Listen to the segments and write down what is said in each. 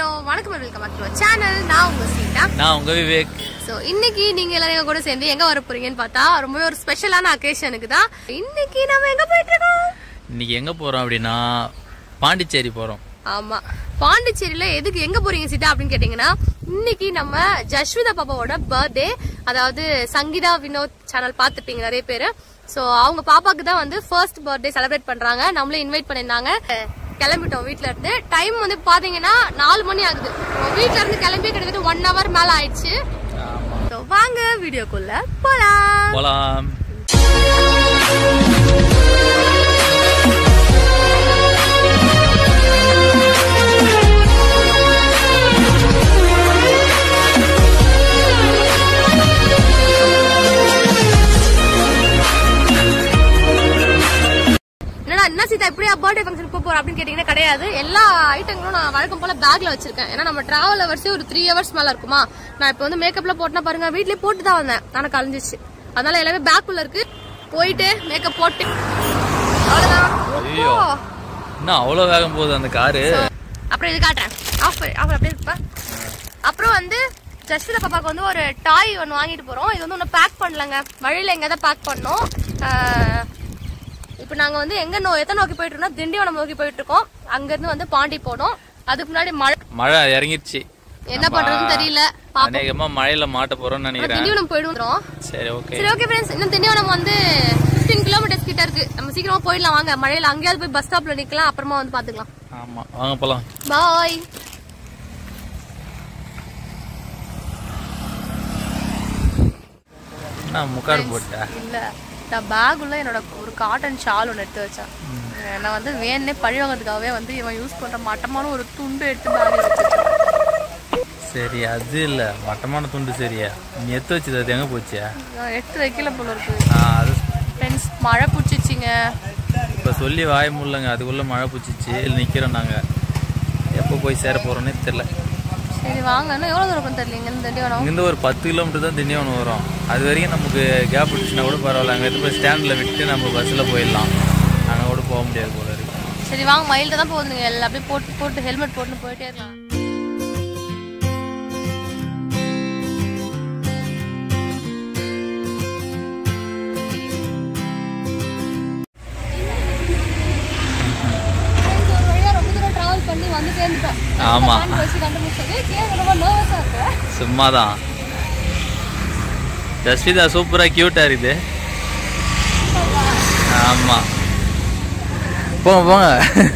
Hello வணக்கம் welcome back to channel நான் உங்க சீதா நான் உங்க விவேக் ஸோ இன்னைக்கு நீங்க எல்லாரும் எங்க கூட சேர்ந்து எங்க வர போறீங்கன்னு பார்த்தா ரொம்பவே ஒரு ஸ்பெஷலான அக்கேஷனுக்கு தான் இன்னைக்கு நம்ம எங்க போயிட்டு இருக்கோம் இன்னைக்கு எங்க போறோம் அப்படின்னா பாண்டிச்சேரி போறோம் ஆமா பாண்டிச்சேரியில எதுக்கு எங்க போறீங்க சீதா அப்படின்னு கேட்டீங்கன்னா இன்னைக்கு நம்ம ஜஸ்விதா பாப்பாவோட பர்த்டே அதாவது சங்கீதா வினோத் சேனல் பார்த்துப்பீங்க நிறைய பேர் ஸோ அவங்க பாப்பாக்கு தான் வந்து ஃபர்ஸ்ட் பர்த்டே செலிப்ரேட் பண்றாங்க நம்மளே இன்வைட் பண்ணியிருந்தாங்க கிளம்பிட்டோம் வீட்ல இருந்து டைம் வந்து பாத்தீங்கன்னா நாலு மணி ஆகுது வீட்ல இருந்து கிளம்பி கிட்டத்தட்ட ஒன் ஹவர் மேல ஆயிடுச்சு So, வாங்க வீடியோக்குள்ள போலாம் போலாம் என்னடா என்ன சீதா இப்படியா பர்த்டே ஃபங்க்ஷன் போக போறோம் அப்படின்னு கேட்டீங்கன்னா கிடையாது எல்லா ஐட்டங்களும் நான் வழக்கம் போல பேக்ல வச்சிருக்கேன் ஏன்னா நம்ம டிராவல் ஹவர்ஸே ஒரு த்ரீ ஹவர்ஸ் மேல இருக்குமா நான் இப்போ வந்து மேக்கப்ல போட்டேன்னா பாருங்க வீட்லயே போட்டு தான் வந்தேன் ஆனா கலைஞ்சிச்சு அதனால எல்லாமே பேக்குள்ள இருக்கு போயிட்டு மேக்கப் போட்டு அவ்வளவுதான் ஐயோ. என்ன அவ்வளோ வேகம் போகுது அந்த காரு அப்புறம் இது காட்டுறேன் ஆஃப் ஆஃப் அப்படியே இருப்பா அப்புறம் வந்து ஜஸ்விதா பாப்பாக்கு வந்து ஒரு டாய் ஒன்று வாங்கிட்டு போறோம் இது வந்து ஒன்று பேக் பண்ணலங்க வழியில எங்க தான் பேக் பண்ணோம் இப்போ நாங்க வந்து எங்க நோ எத்தனை நோக்கி போயிட்டு இருக்கோம் திண்டிவனம் நோக்கி போயிட்டு இருக்கோம் அங்க இருந்து வந்து பாண்டி போனோம் அதுக்கு முன்னாடி மழை மழை இறங்கிருச்சு என்ன பண்றதுன்னு தெரியல பாப்போம் அநேகமா மழையில மாட்ட போறோம்னு நினைக்கிறேன் திண்டிவனம் போயிடுவோம் சரி ஓகே சரி ஓகே ஃப்ரெண்ட்ஸ் இன்னும் திண்டிவனம் வந்து 15 கிலோமீட்டர்ஸ் கிட்ட இருக்கு நம்ம சீக்கிரமா போயிடலாம் வாங்க மழையில அங்கேயாவது போய் பஸ் ஸ்டாப்ல நிக்கலாம் அப்புறமா வந்து பாத்துக்கலாம் ஆமா வாங்க போலாம் பாய் நான் முக்காடு போட்டேன் இல்ல நான் பேக் உள்ள என்னோட ஒரு காட்டன் ஷால் ஒன்று எடுத்து வச்சேன் நான் வந்து வேணே பழி வாங்கிறதுக்காகவே வந்து இவன் யூஸ் பண்ற மட்டமான ஒரு துண்டு எடுத்து பேக் வச்சிருக்கேன் சரி அது இல்ல மட்டமான துண்டு சரியா நீ எத்து வச்சது அது எங்க போச்சியா நான் எடுத்து வைக்கல போல இருக்கு ஆ, அது ஃப்ரெண்ட்ஸ் மழை பிடிச்சிச்சிங்க இப்ப சொல்லி வாய முடியலங்க அதுக்குள்ள மழை பிடிச்சிச்சு இல்லை நிக்கிறோம் நாங்க எப்போ போய் சேர போறோம்னே தெரியல சரி வாங்க இன்னும் எவ்வளோ தூரம் இருக்குன்னு தெரியல இங்கேருந்து திண்டிவனம் இங்கேருந்து ஒரு பத்து கிலோமீட்டர் தான் திண்டிவனம் வரும் அது வரைக்கும் நமக்கு கேப் விட்டுச்சுன்னா கூட பரவாயில்ல அங்கே போய் ஸ்டாண்டில் விட்டு நம்ம பஸ்ஸில் போயிடலாம் அங்கே கூட போக முடியாது போல இருக்கு சரி வாங்க மயில்கிட்ட தான் போகுதுங்க எல்லாம் அப்படியே போட்டு போட்டு ஹெல்மெட் போட்டு போயிட்டே இருக்கலாம் பண்ணி வந்து சேர்ந்துட்டோம் ஆமா. வச்சு கண்டுபிடிச்சது கேட்க ரொம்ப நர்வஸாக இருக்கு சும்மா தான் ஜஸ்விதா சூப்பராக க்யூட்டாக இருக்குது ஆமாம் போங்க போங்க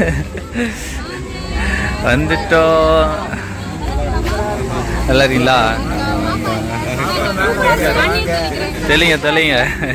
வந்துட்டோம் நல்லா இருக்கீங்களா தெளிங்க தெளிங்க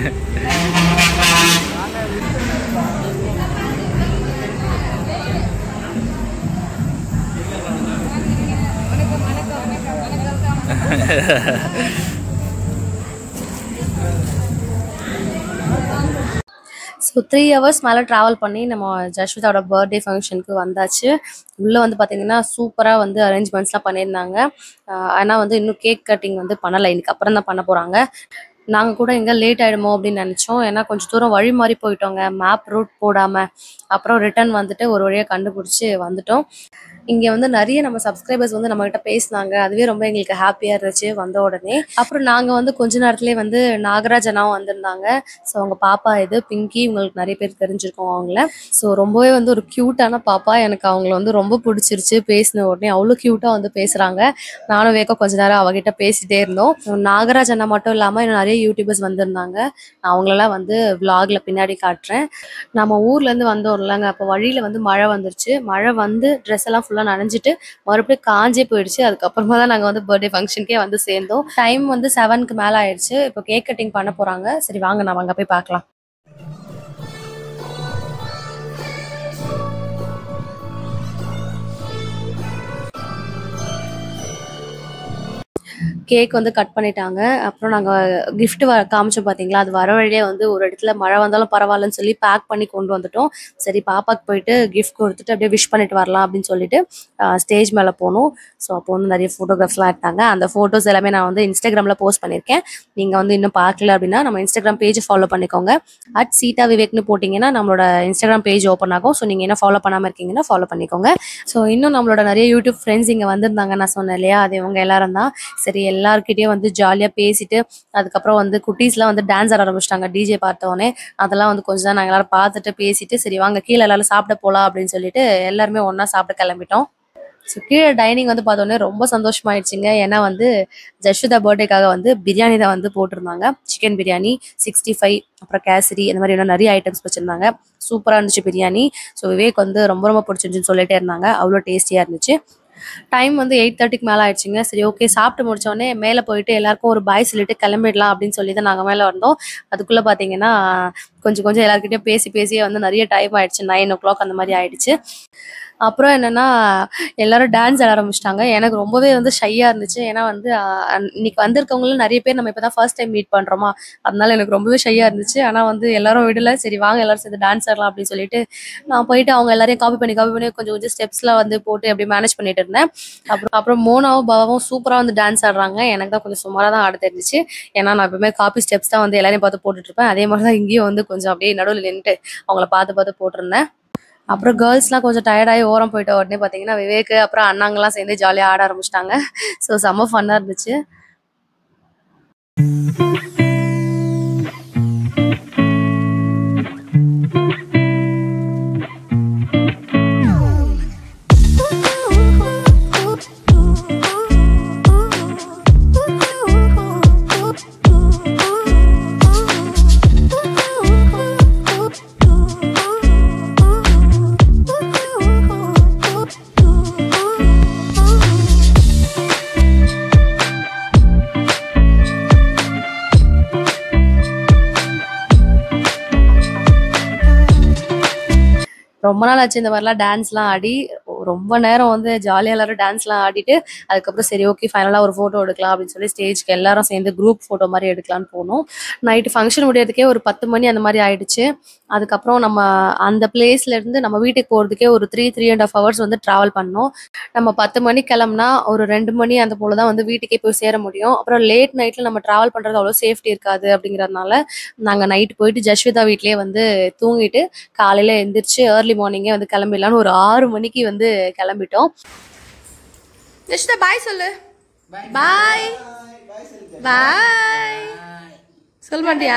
ஸோ த்ரீ ஹவர்ஸ் மேலே ட்ராவல் பண்ணி நம்ம ஜஸ்விதாவோட பர்த்டே ஃபங்க்ஷனுக்கு வந்தாச்சு உள்ளே வந்து பார்த்தீங்கன்னா சூப்பராக வந்து அரேஞ்ச்மெண்ட்ஸ்லாம் பண்ணியிருந்தாங்க ஆனால் வந்து இன்னும் கேக் கட்டிங் வந்து பண்ணலை இன்னைக்கு அப்புறம் தான் பண்ண போகிறாங்க நாங்கள் கூட எங்கே லேட் ஆகிடுமோ அப்படின்னு நினச்சோம் ஏன்னா கொஞ்சம் தூரம் வழி மாறி போயிட்டோங்க மேப் ரூட் போடாமல் அப்புறம் ரிட்டர்ன் வந்துட்டு ஒரு வழியாக கண்டுபிடிச்சி வந்துட்டோம் இங்கே வந்து நிறைய நம்ம சப்ஸ்கிரைபர்ஸ் வந்து நம்மகிட்ட பேசினாங்க அதுவே ரொம்ப எங்களுக்கு ஹாப்பியாக இருந்துச்சு வந்த உடனே அப்புறம் நாங்கள் வந்து கொஞ்ச நேரத்துலேயே வந்து நாகராஜ் அண்ணாவும் வந்திருந்தாங்க ஸோ அவங்க பாப்பா இது பிங்கி உங்களுக்கு நிறைய பேர் தெரிஞ்சிருக்கோம் அவங்கள ஸோ ரொம்பவே வந்து ஒரு க்யூட்டான பாப்பா எனக்கு அவங்கள வந்து ரொம்ப பிடிச்சிருச்சு பேசின உடனே அவ்வளோ க்யூட்டாக வந்து பேசுகிறாங்க நானும் வேக்க கொஞ்ச நேரம் அவகிட்ட பேசிட்டே இருந்தோம் So, நாகராஜ் அண்ணா மட்டும் இல்லாமல் இன்னும் நிறைய யூடியூபர்ஸ் வந்திருந்தாங்க நான் அவங்களெல்லாம் வந்து vlogல பின்னாடி காட்டுறேன் நம்ம ஊர்லேருந்து வந்தோம் இல்லைங்க அப்போ வழியில் வந்து மழை வந்துருச்சு மழை வந்து ட்ரெஸ் எல்லாம் ஃபுல்லாக நனைஞ்சிட்டு மறுபடியும் காஞ்சே போயிடுச்சு அதுக்கப்புறமா தான் நாங்கள் வந்து பர்த்டே ஃபங்க்ஷனுக்கே வந்து சேர்ந்தோம் டைம் வந்து செவனுக்கு மேலே ஆயிடுச்சு இப்போ கேக் கட்டிங் பண்ண போகிறாங்க சரி வாங்க நம்ம அங்கே போய் பார்க்கலாம் கேக் வந்து கட் பண்ணிட்டாங்க அப்புறம் நாங்கள் gift வ காமிச்சோம் பார்த்தீங்களா அது வர வழியே வந்து ஒரு இடத்துல மழை வந்தாலும் பரவாயில்லன்னு சொல்லி பேக் பண்ணி கொண்டு வந்துட்டோம் சரி பாப்பாக்கு போயிட்டு கிஃப்ட் கொடுத்துட்டு அப்படியே விஷ் பண்ணிட்டு வரலாம் அப்படின்னு சொல்லிட்டு ஸ்டேஜ் மேலே போனோம் ஸோ அப்போ வந்து நிறைய ஃபோட்டோகிராஃப்ஸ்லாம் எடுத்தாங்க அந்த ஃபோட்டோஸ் எல்லாமே நான் வந்து இன்ஸ்டாகிராமில் போஸ்ட் பண்ணியிருக்கேன் நீங்கள் வந்து இன்னும் பார்க்கல அப்படின்னா நம்ம இன்ஸ்டாகிராம் பேஜ் ஃபாலோ பண்ணிக்கோங்க அட் சீதா விவேக்னு போட்டிங்கன்னா நம்மளோட இன்ஸ்டாகிராம் பேஜ் ஓப்பன் ஆகும் ஸோ நீங்கள் என்ன ஃபாலோ பண்ணாமல் இருக்கீங்கன்னா ஃபாலோ பண்ணிக்கோங்க ஸோ இன்னும் நம்மளோட நிறைய யூடியூப் ஃப்ரெண்ட்ஸ் இங்கே வந்திருந்தாங்க நான் சொன்னேன் இல்லையா அது இவங்க எல்லாரும் தான் சரி எல்லாருக்கிட்டேயும் வந்து ஜாலியாக பேசிட்டு அதுக்கப்புறம் வந்து குட்டீஸ்லாம் வந்து டான்ஸ் ஆட ஆரம்பிச்சிட்டாங்க டிஜே பார்த்தோன்னே அதெல்லாம் வந்து கொஞ்சம் தான் நாங்கள் எல்லாரும் பார்த்துட்டு பேசிட்டு சரி வாங்க கீழே எல்லாரும் சாப்பிட போகலாம் அப்படின்னு சொல்லிட்டு எல்லாருமே ஒன்றா சாப்பிட கிளம்பிட்டோம் ஸோ கீழே டைனிங் வந்து பார்த்தோன்னே ரொம்ப சந்தோஷமாயிடுச்சுங்க ஏன்னா வந்து ஜஷ்விதா பர்த்டேக்காக வந்து பிரியாணி தான் வந்து போட்டிருந்தாங்க சிக்கன் பிரியாணி சிக்ஸ்டி ஃபைவ் அப்புறம் கேசரி இந்த மாதிரி இன்னும் நிறைய ஐட்டம்ஸ் வச்சுருந்தாங்க சூப்பராக இருந்துச்சு பிரியாணி ஸோ விவேக் வந்து ரொம்ப ரொம்ப பிடிச்சிருந்துச்சுன்னு சொல்லிட்டே இருந்தாங்க அவ்வளோ டேஸ்டியாக இருந்துச்சு டைம் வந்து எயிட் தேர்ட்டிக்கு மேலே ஆயிடுச்சுங்க சரி ஓகே சாப்பிட்டு முடிச்சோடனே மேலே போயிட்டு எல்லாருக்கும் ஒரு பாய் சொல்லிட்டு கிளம்பிடலாம் அப்படின்னு சொல்லி தான் நாங்கள் மேலே வந்தோம் அதுக்குள்ளே பார்த்தீங்கன்னா கொஞ்சம் கொஞ்சம் எல்லாருக்கிட்டையும் பேசி பேசியே வந்து நிறைய டைம் ஆயிடுச்சு நைன் ஓ கிளாக் அந்த மாதிரி ஆயிடுச்சு அப்புறம் என்னன்னா எல்லாரும் டான்ஸ் ஆட ஆரம்பிச்சிட்டாங்க எனக்கு ரொம்பவே வந்து ஷையாக இருந்துச்சு ஏன்னா வந்து ஆஹ், இன்னைக்கு வந்திருக்கவங்களும் நிறைய பேர் நம்ம இப்போ தான் ஃபர்ஸ்ட் டைம் மீட் பண்ணுறோமா அதனால எனக்கு ரொம்பவே ஷையாக இருந்துச்சு ஆனால் வந்து எல்லாரும் விடல சரி வாங்க எல்லாரும் சேர்ந்து டான்ஸ் ஆடலாம் அப்படின்னு சொல்லிட்டு நான் போயிட்டு அவங்க எல்லாரையும் காப்பி பண்ணி காப்பி பண்ணி கொஞ்சம் கொஞ்சம் ஸ்டெப்ஸ்லாம் வந்து போட்டு அப்படி மேனேஜ் பண்ணிட்டு இருந்தேன் அப்புறம் அப்புறம் மோனாவும் பாபாவும் சூப்பராக வந்து டான்ஸ் ஆடுறாங்க எனக்கு தான் கொஞ்சம் சுமாராக தான் ஆட தெரிஞ்சிச்சு ஏன்னா நான் எப்பவுமே காப்பி ஸ்டெப்ஸ் தான் வந்து எல்லாரையும் பார்த்து போட்டுட்டு இருப்பேன் அதே மாதிரி தான் இங்கேயும் வந்து கொஞ்சம் அப்படியே நடுவில் நின்றுட்டு அவங்கள பார்த்து பார்த்து போட்டிருந்தேன் அப்புறம் கேர்ள்ஸ்லாம் கொஞ்சம் டயர்டாகி ஓரம் போயிட்ட உடனே பார்த்தீங்கன்னா விவேக் அப்புறம் அண்ணாங்கலாம் சேர்ந்து ஜாலியாக ஆட ஆரம்பிச்சிட்டாங்க ஸோ செம்ம ஃபன்னாக இருந்துச்சு ரொம்ப நாள் ஆச்சு இந்த மாதிரிலாம் டான்ஸ்லாம் ஆடி ரொம்ப நேரம் வந்து ஜாலியாக எல்லாரும் டான்ஸ்லாம் ஆடிட்டு அதுக்கப்புறம் சரி ஓகே ஃபைனலாக ஒரு ஃபோட்டோ எடுக்கலாம் அப்படின்னு சொல்லி ஸ்டேஜ்க்கு எல்லாரும் சேர்ந்து குரூப் ஃபோட்டோ மாதிரி எடுக்கலாம்னு போனோம் நைட்டு ஃபங்க்ஷன் முடியறதுக்கே ஒரு பத்து மணி அந்த மாதிரி ஆயிடுச்சு அதுக்கப்புறம் நம்ம அந்த பிளேஸ்ல இருந்து நம்ம வீட்டுக்கு போகிறதுக்கே ஒரு three three and half hours வந்து ட்ராவல் பண்ணோம் நம்ம பத்து மணிக்கு கிளம்புனா ஒரு ரெண்டு மணி அந்த போல தான் வந்து வீட்டுக்கே போய் சேர முடியும் அப்புறம் லேட் நைட்டில் நம்ம ட்ராவல் பண்ணுறது அவ்வளோ சேஃப்டி இருக்காது அப்படிங்கிறதுனால நாங்கள் நைட் போயிட்டு ஜஸ்விதா வீட்லேயே வந்து தூங்கிட்டு காலையில் எந்திரிச்சு ஏர்லி மார்னிங்கே வந்து கிளம்பிடலான்னு ஒரு ஆறு மணிக்கு வந்து கிளம்பிட்டோம் ஜஸ்விதா பாய் சொல்லு பாய் பாய் சொல்ல மாட்டியா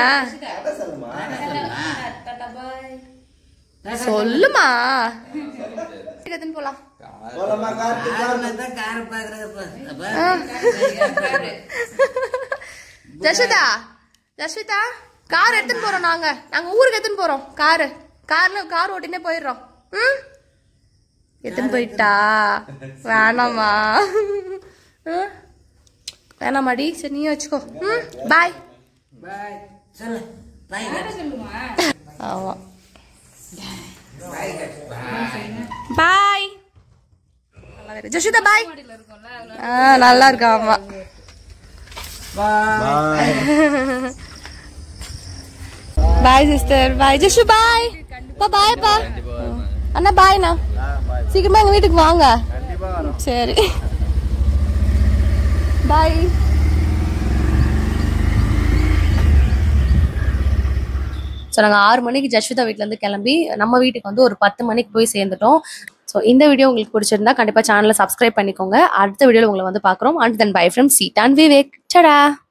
சொல்லுமா எதுன்னு போலாம் ஜஸ்விதா ஜஸ்விதா கார் எடுத்துன்னு போறோம் நாங்க நாங்க ஊருக்கு எடுத்துன்னு போறோம் காரு கார்ல கார் ஓட்டினே போயிடுறோம் ம் எடுத்துன்னு போயிட்டா வேணாமா ம்? வேணாமாடி சரி நீயே வச்சுக்கோ ம் பாய் ஆமா பாய் ஜஷிதா பாய் ஆ நல்லா இருக்கா ஆமா பாய் சிஸ்டர் பாய் ஜஷு பாய் பா பாய் பா அண்ணா பாய்ண்ணா சீக்கிரமா எங்க வீட்டுக்கு வாங்க சரி பாய் ஸோ நாங்கள் ஆறு மணிக்கு ஜஸ்விதா வீட்டிலேருந்து கிளம்பி நம்ம வீட்டுக்கு வந்து ஒரு பத்து மணிக்கு போய் சேர்ந்துட்டோம் ஸோ இந்த வீடியோ உங்களுக்கு பிடிச்சிருந்தா கண்டிப்பாக சேனலை சப்ஸ்கிரைப் பண்ணிக்கோங்க அடுத்த வீடியோவில் உங்களை வந்து பார்க்குறோம் அண்ட் தென் பை ஃப்ரம் சீட்டான் விவேக் சடா